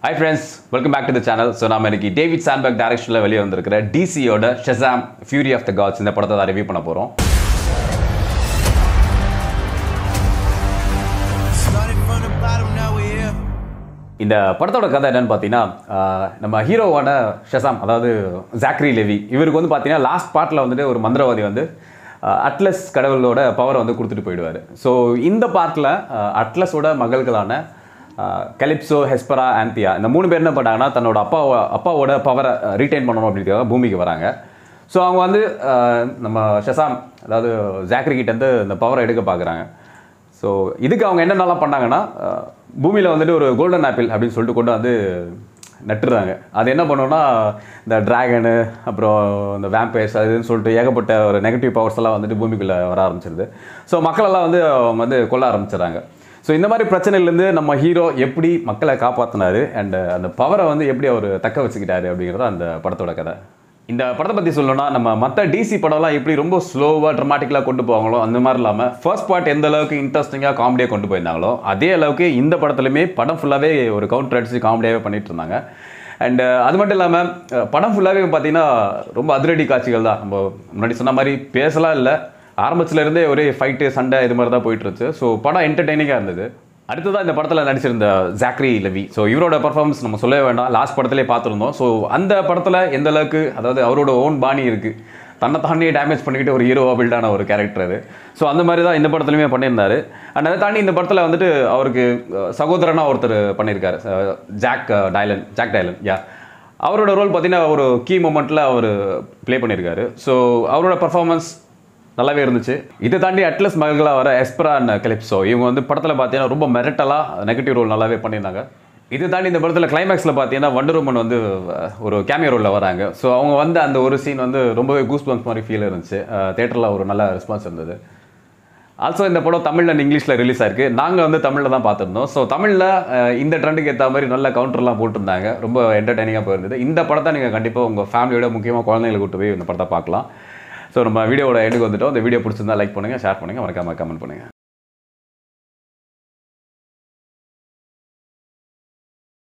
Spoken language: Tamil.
High friends welcome back to the channel so நம்ம இன்னைக்கு டேவிட் சான்பர்க் டைரக்ஷனில் வெளியே வந்திருக்கிற டிசியோட Shazam Fury of the Gods இந்த படத்தை தான் ரிவ்யூ பண்ண போகிறோம் Started from the bottom, now we're here. இந்த படத்தோட கதை என்னன்னு பார்த்தீங்கன்னா ஆஹ், நம்ம ஹீரோவான ஷெசாம் அதாவது ஜாக்ரி லெவி இவருக்கு வந்து பார்த்தீங்கன்னா லாஸ்ட் பார்ட்டில் வந்துட்டு ஒரு மந்திரவாதி வந்து ஆஹ், அட்லஸ் கடவுளோட பவரை வந்து கொடுத்துட்டு போயிடுவார் ஸோ இந்த பார்ட்டில் அட்லஸோட மகள்களான கலிப்சோ ஹெஸ்பரா ஆந்தியா இந்த மூணு பேர் என்ன பண்ணாங்கன்னா தன்னோட அப்பாவோ அப்பாவோட பவரை ரீட்டைன் பண்ணணும் அப்படின்றதுக்காக பூமிக்கு வராங்க ஸோ அவங்க வந்து ஆஹ், நம்ம ஷெசாம் அதாவது ஜாக்ரி கிட்டேருந்து இந்த பவரை எடுக்க பார்க்குறாங்க ஸோ இதுக்கு அவங்க என்னென்னலாம் பண்ணாங்கன்னா பூமியில் வந்துட்டு ஒரு கோல்டன் ஆப்பிள் அப்படின்னு சொல்லிட்டு கொண்டு வந்து நட்டுறாங்க அது என்ன பண்ணோம்னா இந்த டிராகனு அப்புறம் இந்த வேம்பைர்ஸ் அது இதுன்னு சொல்லிட்டு ஏகப்பட்ட ஒரு நெகட்டிவ் பவர்ஸ் எல்லாம் வந்துட்டு பூமிக்குள்ளே வர ஆரம்பிச்சிருது ஸோ மக்களெல்லாம் வந்து அவங்க வந்து கொல்ல ஆரம்பிச்சிடுறாங்க ஸோ இந்த மாதிரி பிரச்சனையிலேருந்து நம்ம ஹீரோ எப்படி மக்களை காப்பாற்றினாரு அண்ட் அந்த பவரை வந்து எப்படி அவர் தக்க வச்சுக்கிட்டாரு அப்படிங்கிறது அந்த படத்தோட கதை இந்த படத்தை பற்றி சொல்லணும்னா நம்ம மற்ற டிசி படம்லாம் எப்படி ரொம்ப ஸ்லோவாக ட்ரமாட்டிக்கலாக கொண்டு போவாங்களோ அந்த மாதிரி இல்லாமல் ஃபர்ஸ்ட் பார்ட் எந்த அளவுக்கு இன்ட்ரெஸ்டிங்காக காமெடியாக கொண்டு போயிருந்தாங்களோ அதே அளவுக்கு இந்த படத்துலையுமே படம் ஃபுல்லாகவே ஒரு கவுண்டர் அடிச்சு காமெடியாகவே பண்ணிட்டு இருந்தாங்க அண்ட் அது மட்டும் இல்லாமல் படம் ஃபுல்லாகவே பார்த்தீங்கன்னா ரொம்ப அதிரடி காட்சிகள் தான் நம்ம முன்னாடி சொன்ன மாதிரி பேசலாம் இல்லை ஆரம்பத்துல இருந்தே ஒரே ஃபைட்டு சண்டை இது மாதிரி தான் போயிட்டு இருந்துச்சு ஸோ படம் என்டர்டெய்னிங்காக இருந்தது அடுத்ததான் இந்த படத்தில் நடிச்சிருந்த ஜாக்ரி லெவி ஸோ இவரோட பர்ஃபார்மன்ஸ் நம்ம சொல்லவே வேண்டாம் லாஸ்ட் படத்திலே பார்த்துருந்தோம் ஸோ அந்த படத்தில் எந்த அளவுக்கு அதாவது அவரோட ஓன் பாணி இருக்குது தன்னை தாண்டியே டேமேஜ் பண்ணிக்கிட்டு ஒரு ஹீரோவாக பில்டான ஒரு கேரக்டர் அது ஸோ அந்த மாதிரி தான் இந்த படத்துலையுமே பண்ணியிருந்தாரு அண்ட் அதை தாண்டி இந்த படத்தில் வந்துட்டு அவருக்கு அஹ், சகோதரனா ஒருத்தர் பண்ணியிருக்காரு அஹ், ஜாக் அஹ், டைலன் ஜாக் டைலன் யா அவரோட ரோல் பார்த்தீங்கன்னா ஒரு கீ மூமெண்ட்டில் அவர் ப்ளே பண்ணியிருக்காரு ஸோ அவரோட பர்ஃபார்மன்ஸ் நல்லாவே இருந்துச்சு இதை தாண்டி அட்லஸ் மகள்களாக வர எஸ்பரா அண்ட் கலிப்ஸோ இவங்க வந்து படத்தில் பார்த்தீங்கன்னா ரொம்ப மிரட்டலாக நெகட்டிவ் ரோல் நல்லாவே பண்ணியிருந்தாங்க இது தாண்டி இந்த படத்தில் கிளைமேக்ஸில் பார்த்தீங்கன்னா வண்டர் உமன் வந்து அஹ், ஒரு கேமியோ ரோலில் வராங்க ஸோ அவங்க வந்து அந்த ஒரு சீன் வந்து ரொம்பவே கூஸ் பம்ப்ஸ் மாதிரி ஃபீல் இருந்துச்சு தேட்டரில் ஒரு நல்ல ரெஸ்பான்ஸ் இருந்தது ஆல்சோ இந்த படம் தமிழில் அண்ட் இங்கிலீஷில் ரிலீஸ் ஆயிருக்கு நாங்கள் வந்து தமிழில் தான் பார்த்துருந்தோம் ஸோ தமிழில் இந்த ட்ரெண்டுக்கு ஏற்ற மாதிரி நல்ல கவுண்டர்லாம் போட்டிருந்தாங்க ரொம்ப என்டர்டைனிங்காக போயிருந்தது இந்த படத்தை நீங்கள் கண்டிப்பாக உங்கள் ஃபேமிலியோட முக்கியமாக குழந்தைங்களை கூட்டு போய் இந்த படத்தை பார்க்கலாம் ஸோ நம்ம வீடியோவோட எண்டுக்கு வந்துட்டோம் இந்த வீடியோ பிடிச்சிருந்தா லைக் பண்ணுங்கள் ஷேர் பண்ணுங்கள் மறக்காம கமெண்ட் பண்ணுங்கள்